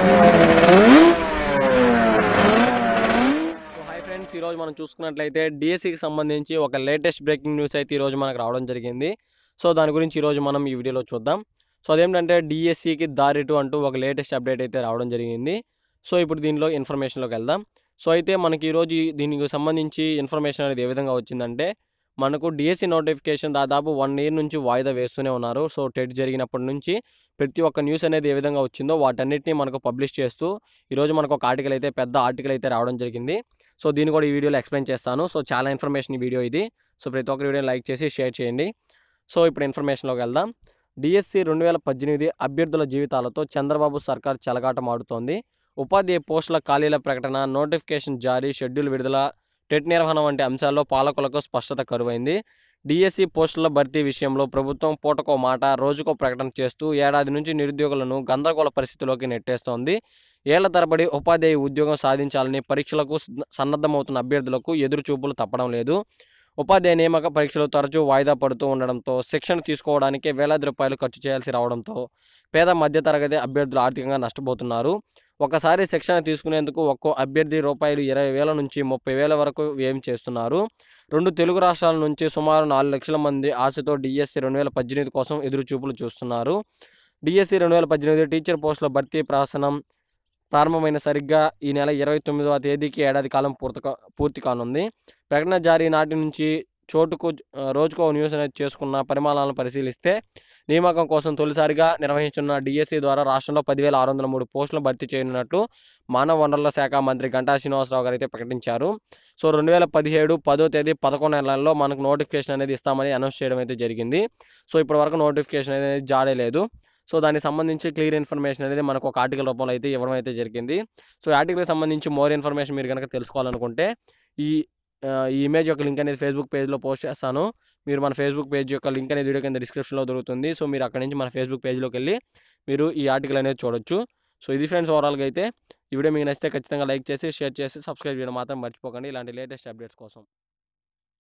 so hi friends ఈరోజు మనం చూసుకున్నట్లయితే డిఎస్సికి సంబంధించి ఒక లేటెస్ట్ బ్రేకింగ్ న్యూస్ అయితే ఈరోజు మనకు రావడం జరిగింది సో దాని గురించి ఈరోజు మనం ఈ వీడియోలో చూద్దాం సో అదేంటంటే డిఎస్సికి దారిటు అంటూ ఒక లేటెస్ట్ అప్డేట్ అయితే రావడం జరిగింది సో ఇప్పుడు దీనిలో ఇన్ఫర్మేషన్లోకి వెళ్దాం సో అయితే మనకి ఈరోజు ఈ- దీనికి సంబంధించి ఇన్ఫర్మేషన్ అనేది ఏ విధంగా వచ్చిందంటే మనకు డిఎస్సి నోటిఫికేషన్ దాదాపు వన్ ఇయర్ నుంచి వాయిదా వేస్తూనే ఉన్నారు సో టెట్ జరిగినప్పటి నుంచి ప్రతి ఒక్క న్యూస్ అనేది ఏ విధంగా వచ్చిందో వాటన్నిటిని మనకు పబ్లిష్ చేస్తూ ఈరోజు మనకు ఒక ఆర్టికల్ అయితే పెద్ద ఆర్టికల్ అయితే రావడం జరిగింది సో దీన్ని కూడా ఈ వీడియోలో ఎక్స్ప్లెయిన్ చేస్తాను సో చాలా ఇన్ఫర్మేషన్ ఈ వీడియో ఇది సో ప్రతి ఒక్కరి వీడియోని లైక్ చేసి షేర్ చేయండి సో ఇప్పుడు ఇన్ఫర్మేషన్లోకి వెళ్దాం డిఎస్సి రెండు వేల పద్దెనిమిది అభ్యర్థుల జీవితాలతో చంద్రబాబు సర్కార్ చెలగాటం ఆడుతోంది ఉపాధ్యాయ పోస్టుల ఖాళీల ప్రకటన నోటిఫికేషన్ జారీ షెడ్యూల్ విడుదల టెట్ నిర్వహణ వంటి అంశాల్లో పాలకులకు స్పష్టత కరువైంది డిఎస్సి పోస్టుల భర్తీ విషయంలో ప్రభుత్వం పూటకో మాట రోజుకో ప్రకటన చేస్తూ ఏడాది నుంచి నిరుద్యోగులను గందరగోళ పరిస్థితిలోకి నెట్టేస్తోంది ఏళ్ల తరబడి ఉపాధ్యాయ ఉద్యోగం సాధించాలని పరీక్షలకు సన్న- సన్నద్ధమవుతున్న అభ్యర్థులకు ఎదురు చూపులు తప్పడం లేదు ఉపాధ్యాయ నియామక పరీక్షలు తరచూ వాయిదా పడుతూ ఉండడంతో శిక్షణ తీసుకోవడానికి వేలాది రూపాయలు ఖర్చు చేయాల్సి రావడంతో పేద మధ్యతరగతి అభ్యర్థులు ఆర్థికంగా నష్టపోతున్నారు ఒకసారి శిక్షణ తీసుకునేందుకు ఒక్కో అభ్యర్థి రూపాయలు ఇరవై వేల నుంచి ముప్పై వేల వరకు వ్యయం చేస్తున్నారు రెండు తెలుగు రాష్ట్రాల నుంచి సుమారు నాలుగు లక్షల మంది ఆశతో డిఎస్సి రెండు వేల పద్దెనిమిది కోసం ఎదురు చూపులు చూస్తున్నారు డిఎస్సి రెండు వేల పద్దెనిమిది టీచర్ పోస్టుల భర్తీ ప్రహసనం ప్రారంభమైన సరిగ్గా ఈ నెల ఇరవై తొమ్మిదవ తేదీకి ఏడాది కాలం పూర్తి కా- పూర్తి కానుంది ప్రకటన జారీ నాటి నుంచి చోటుకు ఆ, రోజుకో న్యూస్ అనేది చేసుకున్న పరిమాణాలను పరిశీలిస్తే నియామకం కోసం తొలిసారిగా నిర్వహించున్న డిఎస్సి ద్వారా రాష్ట్రంలో పదివేల ఆరు వందల మూడు పోస్టులను భర్తీ చేయనున్నట్లు మానవ వనరుల శాఖ మంత్రి గంటా శ్రీనివాసరావు గారు అయితే ప్రకటించారు సో రెండు వేల పదిహేడు పదో తేదీ పదకొండు నెలల్లో మనకు నోటిఫికేషన్ అనేది ఇస్తామని అనౌన్స్ చేయడం అయితే జరిగింది సో ఇప్పటి వరకు నోటిఫికేషన్ అనేది జాడే లేదు సో దానికి సంబంధించి క్లియర్ ఇన్ఫర్మేషన్ అనేది మనకు ఒక ఆర్టికల్ రూపంలో అయితే ఇవ్వడం అయితే జరిగింది సో ఈ ఆర్టికల్కి సంబంధించి మోర్ ఇన్ఫర్మేషన్ మీరు కనుక తెలుసుకోవాలనుకుంటే ఈ ఆ, ఈ ఇమేజ్ యొక్క లింక్ అనేది ఫేస్బుక్ పేజ్లో పోస్ట్ చేస్తాను మీరు మన ఫేస్బుక్ పేజ్ యొక్క లింక్ అనేది వీడియో కింద డిస్క్రిప్షన్లో దొరుకుతుంది సో మీరు అక్కడి నుంచి మన ఫేస్బుక్ పేజ్లోకి వెళ్ళి మీరు ఈ ఆర్టికల్ అనేది చూడొచ్చు సో ఇది ఫ్రెండ్స్ ఓవరాల్గా అయితే ఈ వీడియో మీకు నచ్చితే ఖచ్చితంగా లైక్ చేసి షేర్ చేసి సబ్స్క్రైబ్ చేయడం మాత్రం మర్చిపోకండి ఇలాంటి లేటెస్ట్ అప్డేట్స్ కోసం